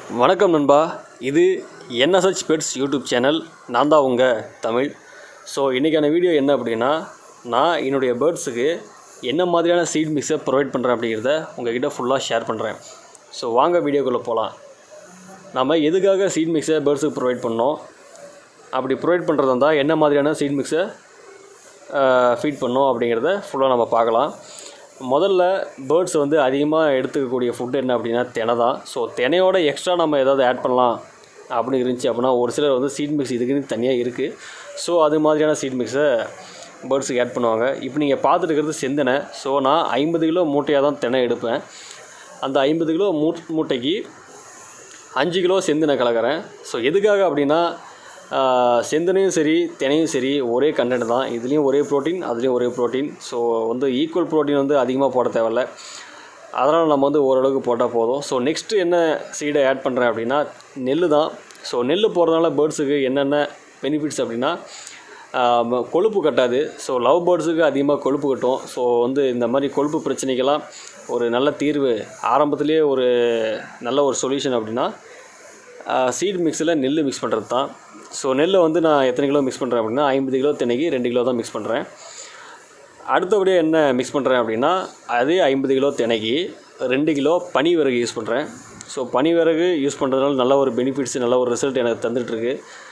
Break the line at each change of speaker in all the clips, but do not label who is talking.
வணக்கம் நண்பா இது என்எஸ்ஹெச் பெட்ஸ் யூடியூப் சேனல் நான் தான் உங்கள் தமிழ் ஸோ இன்றைக்கான வீடியோ என்ன அப்படின்னா நான் என்னுடைய பேர்ட்ஸுக்கு என்ன மாதிரியான சீட் மிக்ஸை ப்ரொவைட் பண்ணுறேன் அப்படிங்கிறத உங்ககிட்ட ஃபுல்லாக ஷேர் பண்ணுறேன் ஸோ வாங்க வீடியோக்குள்ளே போகலாம் நம்ம எதுக்காக சீட் மிக்ஸை பேர்ட்ஸுக்கு ப்ரொவைட் பண்ணோம் அப்படி ப்ரொவைட் பண்ணுறதா இருந்தால் என்ன மாதிரியான சீட் மிக்ஸை ஃபீட் பண்ணோம் அப்படிங்கிறத ஃபுல்லாக நம்ம பார்க்கலாம் முதல்ல பேர்ட்ஸ் வந்து அதிகமாக எடுத்துக்கக்கூடிய ஃபுட் என்ன அப்படின்னா தினை தான் ஸோ தினையோட எக்ஸ்ட்ரா நம்ம ஏதாவது ஆட் பண்ணலாம் அப்படின்னு இருந்துச்சு அப்படின்னா ஒரு சிலர் வந்து சீட் மிக்ஸ் இதுக்குன்னு தனியாக இருக்குது ஸோ அது மாதிரியான சீட் மிக்ஸை பேர்ட்ஸுக்கு ஆட் பண்ணுவாங்க இப்போ நீங்கள் பார்த்துட்டு இருக்கிறது செந்தனை ஸோ நான் ஐம்பது கிலோ மூட்டையாக தான் தினை எடுப்பேன் அந்த ஐம்பது கிலோ மூ மூட்டைக்கு அஞ்சு கிலோ செந்தினை கலக்கிறேன் ஸோ எதுக்காக அப்படின்னா ஆஹ், செந்தனையும் சரி தினையும் சரி ஒரே கண்டென்ட் தான் இதுலேயும் ஒரே ப்ரோட்டீன் அதுலேயும் ஒரே ப்ரோட்டீன் ஸோ வந்து ஈக்குவல் ப்ரோட்டீன் வந்து அதிகமாக போட தேவையில்ல அதனால் நம்ம வந்து ஓரளவுக்கு போட்டால் போதும் ஸோ நெக்ஸ்ட்டு என்ன சீடை ஆட் பண்ணுறேன் அப்படின்னா நெல் தான் ஸோ நெல் போடுறதுனால பேர்ட்ஸுக்கு என்னென்ன பெனிஃபிட்ஸ் அப்படின்னா ஆஹ், கொழுப்பு கட்டாது ஸோ லவ் பேர்ட்ஸுக்கு அதிகமாக கொழுப்பு கட்டும் ஸோ வந்து இந்த மாதிரி கொழுப்பு பிரச்சனைக்கெல்லாம் ஒரு நல்ல தீர்வு ஆரம்பத்திலேயே ஒரு நல்ல ஒரு சொல்யூஷன் அப்படின்னா சீட் மிக்ஸில் நெல் மிக்ஸ் பண்ணுறது தான் ஸோ நெல்லை வந்து நான் எத்தனை கிலோ மிக்ஸ் பண்ணுறேன் அப்படின்னா ஐம்பது கிலோ தினைக்கு ரெண்டு கிலோ தான் மிக்ஸ் பண்ணுறேன் அடுத்தபடியாக என்ன மிக்ஸ் பண்ணுறேன் அப்படின்னா அதே ஐம்பது கிலோ தினைக்கு ரெண்டு கிலோ பனி விறகு யூஸ் பண்ணுறேன் ஸோ பனி விறகு யூஸ் பண்ணுறதுனால நல்ல ஒரு பெனிஃபிட்ஸ் நல்ல ஒரு ரிசல்ட் எனக்கு தந்துட்டுருக்கு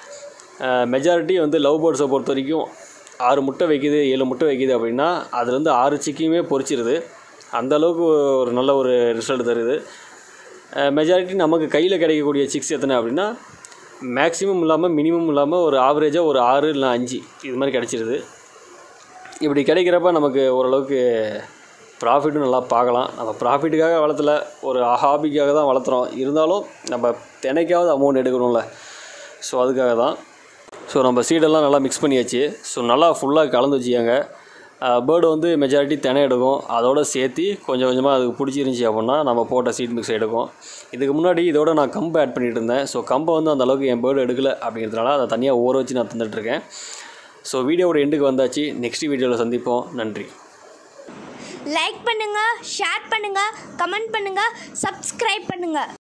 மெஜாரிட்டி வந்து லவ் பேர்ட்ஸை பொறுத்த வரைக்கும் ஆறு முட்டை வைக்குது ஏழு முட்டை வைக்குது அப்படின்னா அதுலேருந்து ஆறு சிக்கியுமே பொரிச்சிருது அந்த அளவுக்கு ஒரு நல்ல ஒரு ரிசல்ட் தருது மெஜாரிட்டி நமக்கு கையில் கிடைக்கக்கூடிய சிக்ஸ் எத்தனை அப்படின்னா மேக்ஸிமம் இல்லாமல் மினிமம் இல்லாமல் ஒரு ஆவரேஜாக ஒரு ஆறு இல்லை அஞ்சு இது மாதிரி கிடச்சிருது இப்படி கிடைக்கிறப்ப நமக்கு ஓரளவுக்கு ப்ராஃபிட்டும் நல்லா பார்க்கலாம் நம்ம ப்ராஃபிட்டுக்காக வளர்த்தல ஒரு ஹாபிக்காக தான் வளர்த்துறோம் இருந்தாலும் நம்ம தினைக்காவது அமௌண்ட் எடுக்கணும்ல ஸோ அதுக்காக தான் ஸோ நம்ம சீடெல்லாம் நல்லா மிக்ஸ் பண்ணியாச்சு ஸோ நல்லா ஃபுல்லாக கலந்து வச்சுக்கோங்க பேர்டு வந்து மெஜாரிட்டி தினை எடுக்கும் அதோட சேர்த்து கொஞ்சம் கொஞ்சமாக அதுக்கு பிடிச்சிருந்துச்சி அப்படின்னா நம்ம போட்ட சீட் மிக்ஸ் எடுக்கும் இதுக்கு முன்னாடி இதோட நான் கம்பை ஆட் பண்ணிட்டு இருந்தேன் ஸோ கம்பை வந்து அந்த அளவுக்கு என் பேர்டு எடுக்கலை அப்படிங்கிறதுனால அதை தனியாக ஊற வச்சு நான் தந்துட்டுருக்கேன் ஸோ வீடியோவோட எண்டுக்கு வந்தாச்சு நெக்ஸ்ட் வீடியோவில் சந்திப்போம் நன்றி
லைக் பண்ணுங்க ஷேர் பண்ணுங்க கமெண்ட் பண்ணுங்க சப்ஸ்கிரைப் பண்ணுங்க